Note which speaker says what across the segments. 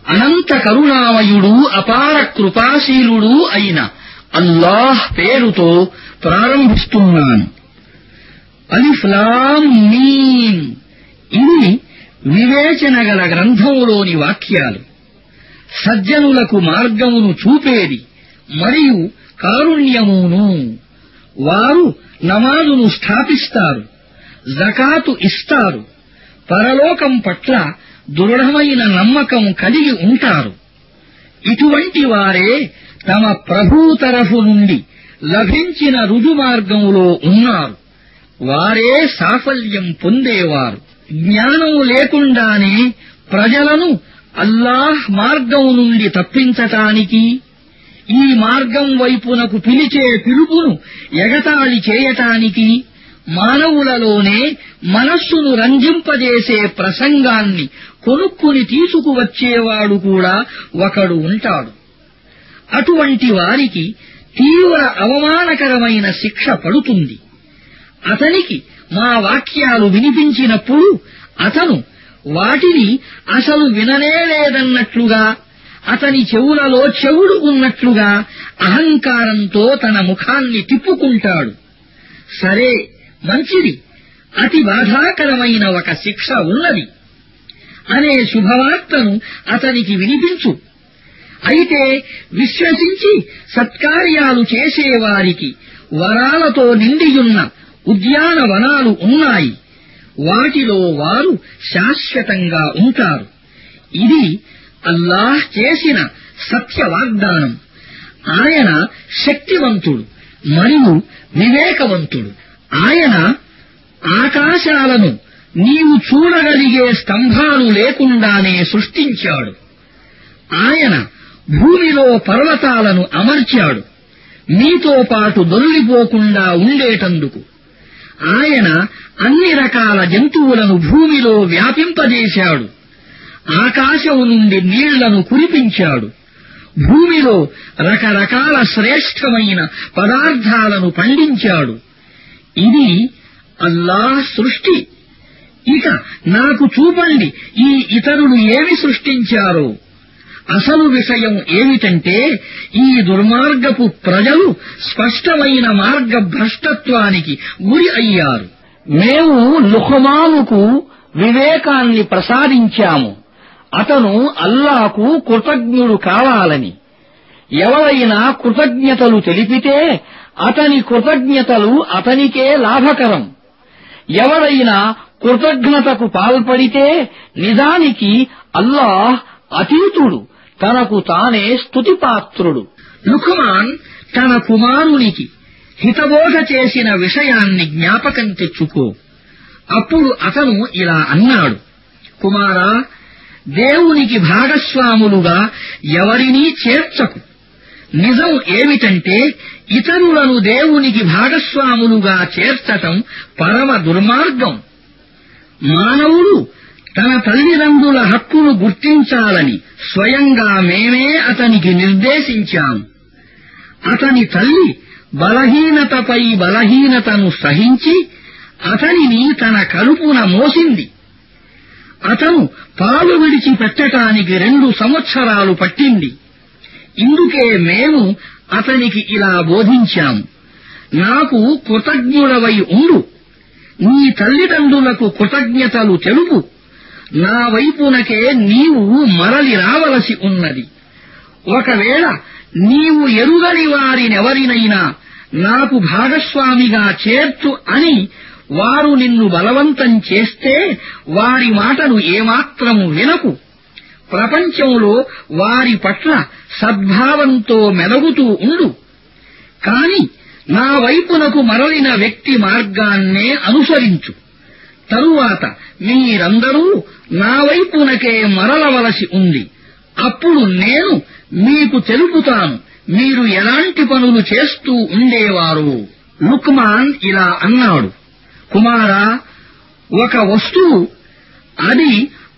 Speaker 1: అనంత కరుణామయుడు అపార కృపాశీలుడు అయిన అల్లాహ్ పేరుతో ప్రారంభిస్తున్నాను అలిఫ్లాం మీన్ ఇవి వివేచన గల గ్రంథములోని వాక్యాలు సజ్జనులకు మార్గమును చూపేది మరియు కారుణ్యమును వారు నమాజును స్థాపిస్తారు జకాతు ఇస్తారు పరలోకం పట్ల దృఢమైన నమ్మకం కలిగి ఉంటారు ఇటువంటి వారే తమ ప్రభూ తరఫు నుండి లభించిన రుజుమార్గములో ఉన్నారు వారే సాఫల్యం పొందేవారు జ్ఞానం లేకుండానే ప్రజలను అల్లాహ్ మార్గం నుండి తప్పించటానికి ఈ మార్గం వైపునకు పిలిచే పిలుపును ఎగతాళి చేయటానికి మానవులలోనే మనస్సును రంజింపజేసే ప్రసంగాన్ని కొనుక్కుని తీసుకువచ్చేవాడు కూడా ఒకడు ఉంటాడు అటువంటి వారికి తీవ్ర అవమానకరమైన శిక్ష పడుతుంది అతనికి మా వాక్యాలు వినిపించినప్పుడు అతను వాటిని అసలు విననేలేదన్నట్లుగా అతని చెవులలో చెవుడు ఉన్నట్లుగా అహంకారంతో తన ముఖాన్ని తిప్పుకుంటాడు సరే మంచిది అతి బాధాకరమైన ఒక శిక్ష ఉన్నది అనే శుభవార్తను అతనికి వినిపించు అయితే విశ్వసించి సత్కార్యాలు చేసేవారికి వరాలతో నిండియున్న ఉద్యానవనాలు ఉన్నాయి వాటిలో వారు శాశ్వతంగా ఉంటారు ఇది అల్లాహ్ చేసిన సత్య వాగ్దానం ఆయన శక్తివంతుడు మరియు వివేకవంతుడు ఆయన ఆకాశాలను నీవు చూడగలిగే స్తంభాలు లేకుండానే సృష్టించాడు ఆయన భూమిలో పర్వతాలను అమర్చాడు మీతో పాటు దొల్లిపోకుండా ఉండేటందుకు ఆయన అన్ని రకాల జంతువులను భూమిలో వ్యాపింపజేశాడు ఆకాశం నుండి నీళ్లను కురిపించాడు భూమిలో రకరకాల శ్రేష్టమైన పదార్థాలను పండించాడు ఇది అల్లాహ్ సృష్టి ఇక నాకు చూపండి ఈ ఇతరులు ఏమి సృష్టించారో అసలు విషయం ఏమిటంటే ఈ దుర్మార్గపు ప్రజలు స్పష్టమైన మార్గ భ్రష్టత్వానికి గురి అయ్యారు మేము లుహమానుకు వివేకాన్ని ప్రసాదించాము అతను అల్లాకు కృతజ్ఞుడు కావాలని ఎవరైనా కృతజ్ఞతలు తెలిపితే అతని కృతజ్ఞతలు అతనికే లాభకరం ఎవరైనా కృతజ్ఞతకు పాల్పడితే నిజానికి అల్లాహ్ అతీతుడు తనకు తానే స్తుతిపాత్రుడు లుకుమాన్ తన కుమారునికి హితబోధ చేసిన విషయాన్ని జ్ఞాపకం తెచ్చుకో అప్పుడు అతను ఇలా అన్నాడు కుమారా దేవునికి భాగస్వాములుగా ఎవరినీ చేర్చకు నిజం ఏమిటంటే ఇతరులను దేవునికి భాగస్వాములుగా చేర్చటం పరమ దుర్మార్గం మానవుడు తన తల్లిదండ్రుల హక్కును గుర్తించాలని స్వయంగా మేమే అతనికి నిర్దేశించాము అతని తల్లి బలహీనతపై బలహీనతను సహించి అతనిని తన కలుపున మోసింది అతను పాలు విడిచిపెట్టటానికి రెండు సంవత్సరాలు పట్టింది ఇందుకే మేము అతనికి ఇలా బోధించాము నాకు కృతజ్ఞుడవై ఉండు నీ తల్లిదండ్రులకు కృతజ్ఞతలు తెలుపు నా వైపునకే నీవు మరలి రావలసి ఉన్నది ఒకవేళ నీవు ఎరుగని వారినెవరినైనా నాకు భాగస్వామిగా చేర్చు అని వారు నిన్ను బలవంతం చేస్తే వారి మాటను ఏమాత్రము వినకు ప్రపంచంలో వారి పట్ల సద్భావంతో మెలగుతూ ఉండు కాని నా వైపునకు మరలిన వ్యక్తి మార్గాన్నే అనుసరించు తరువాత మీరందరూ నా వైపునకే మరలవలసి ఉంది అప్పుడు నేను మీకు తెలుపుతాను మీరు ఎలాంటి పనులు చేస్తూ ఉండేవారు లుక్మాన్ ఇలా అన్నాడు కుమారా ఒక వస్తువు అది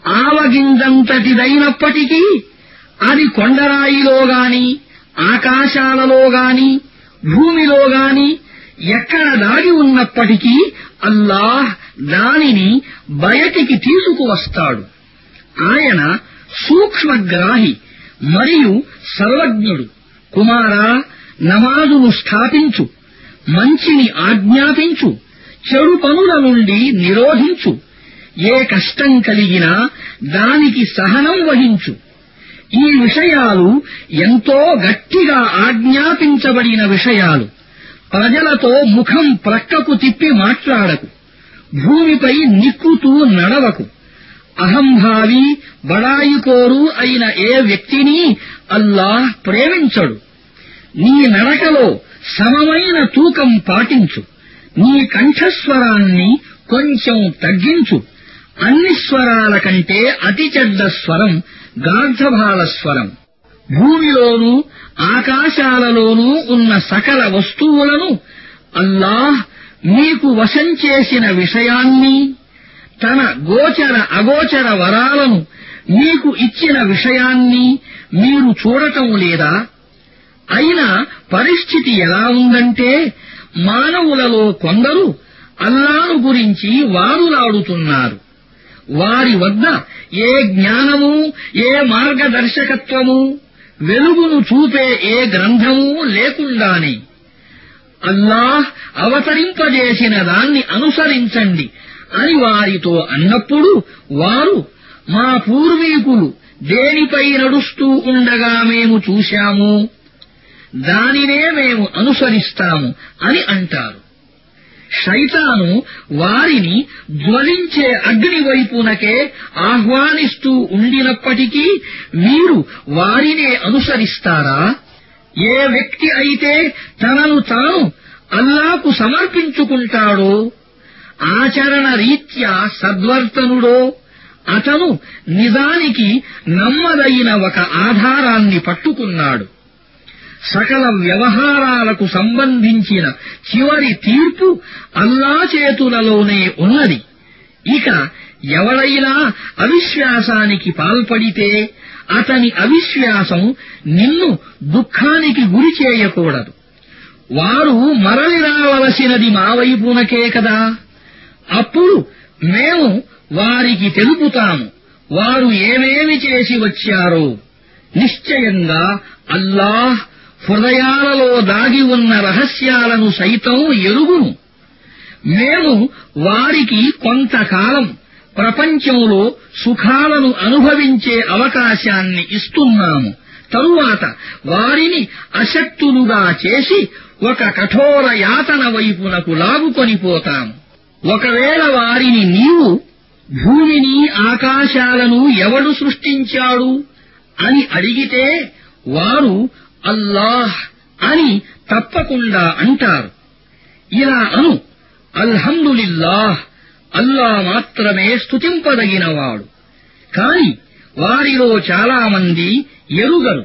Speaker 1: ఆవగింజంతటిదైనప్పటికీ అది కొండరాయిలో గాని ఆకాశాలలో గాని భూమిలో గాని ఎక్కడ దాగి ఉన్నప్పటికీ అల్లాహ్ దానిని బయటికి తీసుకువస్తాడు ఆయన సూక్ష్మగ్రాహి మరియు సర్వజ్ఞుడు కుమారా నమాజును స్థాపించు మంచిని ఆజ్ఞాపించు చెడు పనుల నుండి నిరోధించు ఏ కష్టం కలిగినా దానికి సహనం వహించు ఈ విషయాలు ఎంతో గట్టిగా ఆజ్ఞాపించబడిన విషయాలు ప్రజలతో ముఖం ప్రక్కకు తిప్పి మాట్లాడకు భూమిపై నిక్కుతూ నడవకు అహంభావి బడాయికోరు అయిన ఏ వ్యక్తిని అల్లాహ్ ప్రేమించడు నీ నడకలో సమమైన తూకం పాటించు నీ కంఠస్వరాన్ని కొంచెం తగ్గించు అన్ని స్వరాల కంటే అతి చెడ్డ స్వరం గార్ధభాల స్వరం భూమిలోనూ ఆకాశాలలోనూ ఉన్న సకల వస్తువులను అల్లాహ్ మీకు వశం చేసిన విషయాన్ని తన గోచర అగోచర వరాలను మీకు ఇచ్చిన విషయాన్ని మీరు చూడటం లేదా అయినా పరిస్థితి ఎలా ఉందంటే మానవులలో కొందరు అల్లాను గురించి వారులాడుతున్నారు వారి వద్ద ఏ జ్ఞానము ఏ మార్గదర్శకత్వము వెలుగును చూపే ఏ గ్రంథము లేకుండానే అల్లాహ్ అవతరింపజేసిన దాన్ని అనుసరించండి అని వారితో అన్నప్పుడు వారు మా పూర్వీకులు దేనిపై నడుస్తూ ఉండగా మేము చూశాము దానినే మేము అనుసరిస్తాము అని అంటారు శైతాను వారిని జ్వలించే అగ్ని వైపునకే ఆహ్వానిస్తూ ఉండినప్పటికీ మీరు వారినే అనుసరిస్తారా ఏ వ్యక్తి అయితే తనను తాను అల్లాకు సమర్పించుకుంటాడో ఆచరణ రీత్యా సద్వర్తనుడో అతను నిజానికి నమ్మదగిన ఒక ఆధారాన్ని పట్టుకున్నాడు సకల వ్యవహారాలకు సంబంధించిన చివరి తీర్పు అల్లా చేతులలోనే ఉన్నది ఇక ఎవడైనా అవిశ్వాసానికి పాల్పడితే అతని అవిశ్వాసం నిన్ను దుఃఖానికి గురి చేయకూడదు వారు మరలి రావలసినది మా వైపునకే కదా అప్పుడు మేము వారికి తెలుపుతాము వారు ఏమేమి చేసి వచ్చారో నిశ్చయంగా అల్లాహ్ హృదయాలలో దాగి ఉన్న రహస్యాలను సైతం ఎరుగును మేము వారికి కొంతకాలం ప్రపంచంలో సుఖాలను అనుభవించే అవకాశాన్ని ఇస్తున్నాము తరువాత వారిని అశక్తులుగా చేసి ఒక కఠోర యాతన వైపునకు లాగుకొనిపోతాము ఒకవేళ వారిని నీవు భూమిని ఆకాశాలను ఎవడు సృష్టించాడు అని అడిగితే వారు అల్లాహ్ అని తప్పకుండా అంటారు ఇలా అను అల్హమ్దులిల్లాహ్ అల్లా మాత్రమే స్తుతింపదగినవాడు కాని వారిలో చాలామంది ఎరుగరు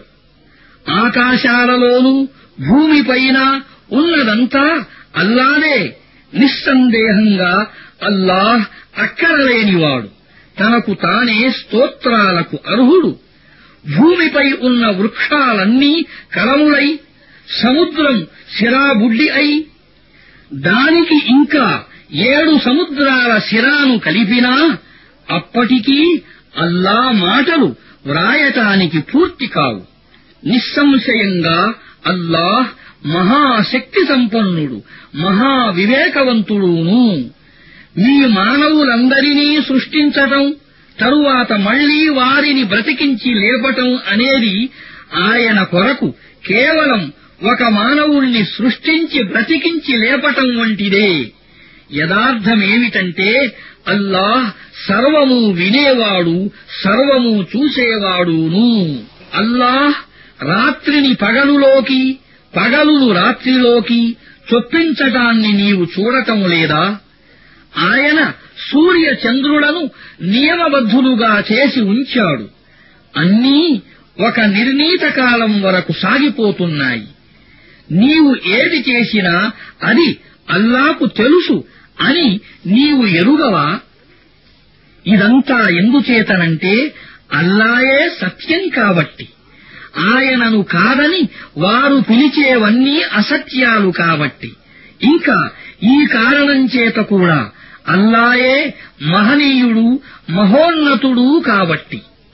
Speaker 1: ఆకాశాలలోనూ భూమిపైన ఉన్నదంతా అల్లానే నిస్సందేహంగా అల్లాహ్ అక్కరలేనివాడు తనకు తానే స్తోత్రాలకు అర్హుడు భూమిపై ఉన్న వృక్షాలన్నీ కలములై సముద్రం శిరాబుడ్డి అయి దానికి ఇంకా ఏడు సముద్రాల శిరాను కలిపినా అప్పటికీ అల్లా మాటలు వ్రాయటానికి పూర్తి కావు నిస్సంశయంగా అల్లాహ్ మహాశక్తి సంపన్నుడు మహా వివేకవంతుడును మీ మానవులందరినీ సృష్టించటం తరువాత మళ్లీ వారిని బ్రతికించి లేపటం అనేది ఆయన కొరకు కేవలం ఒక మానవుణ్ణి సృష్టించి బ్రతికించి లేపటం వంటిదే యథార్థమేమిటంటే అల్లాహ్ సర్వము వినేవాడు సర్వము చూసేవాడును అల్లాహ్ రాత్రిని పగలులోకి పగలును రాత్రిలోకి చొప్పించటాన్ని నీవు చూడటం లేదా ఆయన సూర్య చంద్రులను నియమబద్ధులుగా చేసి ఉంచాడు అన్నీ ఒక నిర్ణీత కాలం వరకు సాగిపోతున్నాయి నీవు ఏది చేసినా అది అల్లాకు తెలుసు అని నీవు ఎరుగవా ఇదంతా ఎందుచేతనంటే అల్లాయే సత్యం కాబట్టి ఆయనను కాదని వారు పిలిచేవన్నీ అసత్యాలు కాబట్టి ఇంకా ఈ కారణం చేత కూడా అల్లాయే మహనీయుడు మహోన్నతుడు కాబట్టి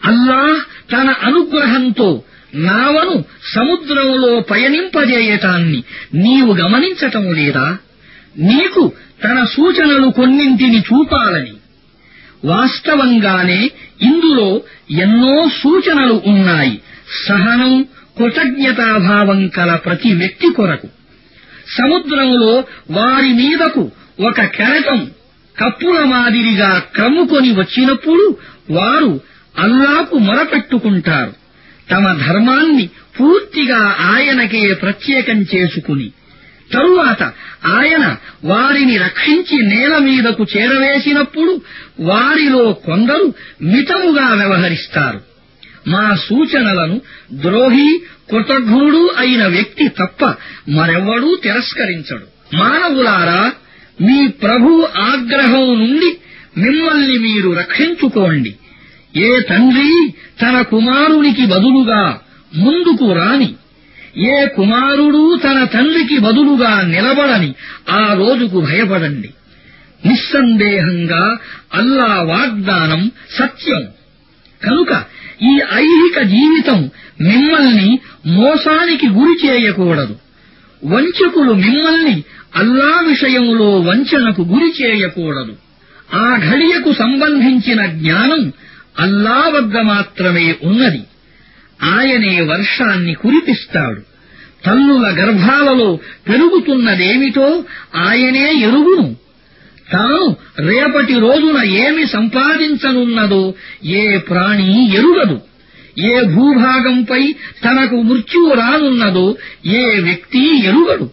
Speaker 1: అల్లాహ్ తన అనుగ్రహంతో నావను సముద్రంలో పయనింపజేయటాన్ని నీవు గమనించటం లేదా నీకు తన సూచనలు కొన్నింటిని చూపాలని వాస్తవంగానే ఇందులో ఎన్నో సూచనలు ఉన్నాయి సహనం కృతజ్ఞతాభావం కల ప్రతి వ్యక్తి కొరకు సముద్రంలో వారి మీదకు ఒక కెరటం కప్పుల మాదిరిగా క్రమ్ముకొని వచ్చినప్పుడు వారు అల్లాకు మొరపెట్టుకుంటారు తమ ధర్మాన్ని పూర్తిగా ఆయనకే ప్రత్యేకం చేసుకుని తరువాత ఆయన వారిని రక్షించి నేల మీదకు చేరవేసినప్పుడు వారిలో కొందరు మితముగా వ్యవహరిస్తారు మా సూచనలను ద్రోహి కృతజ్ఞుడు అయిన వ్యక్తి తప్ప మరెవ్వడూ తిరస్కరించడు మానవులారా మీ ప్రభు ఆగ్రహం నుండి మిమ్మల్ని మీరు రక్షించుకోండి ఏ తండ్రి తన కుమారునికి బదులుగా ముందుకు రాని ఏ కుమారుడు తన తండ్రికి బదులుగా నిలబడని ఆ రోజుకు భయపడండి నిస్సందేహంగా అల్లా వాగ్దానం సత్యం కనుక ఈ ఐహిక జీవితం మిమ్మల్ని మోసానికి గురి చేయకూడదు వంచకులు మిమ్మల్ని అల్లా విషయంలో వంచనకు గురి చేయకూడదు ఆ ఘడియకు సంబంధించిన జ్ఞానం అల్లా వద్ద మాత్రమే ఉన్నది ఆయనే వర్షాన్ని కురిపిస్తాడు తల్లుల గర్భాలలో పెరుగుతున్నదేమిటో ఆయనే ఎరుగును తాను రేపటి రోజున ఏమి సంపాదించనున్నదో ఏ ప్రాణి ఎరుగదు ఏ భూభాగంపై తనకు మృత్యువు రానున్నదో ఏ వ్యక్తి ఎరుగడు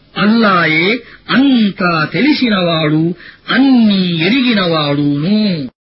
Speaker 1: అల్లాయే అంతా తెలిసినవాడు అన్నీ ఎరిగినవాడును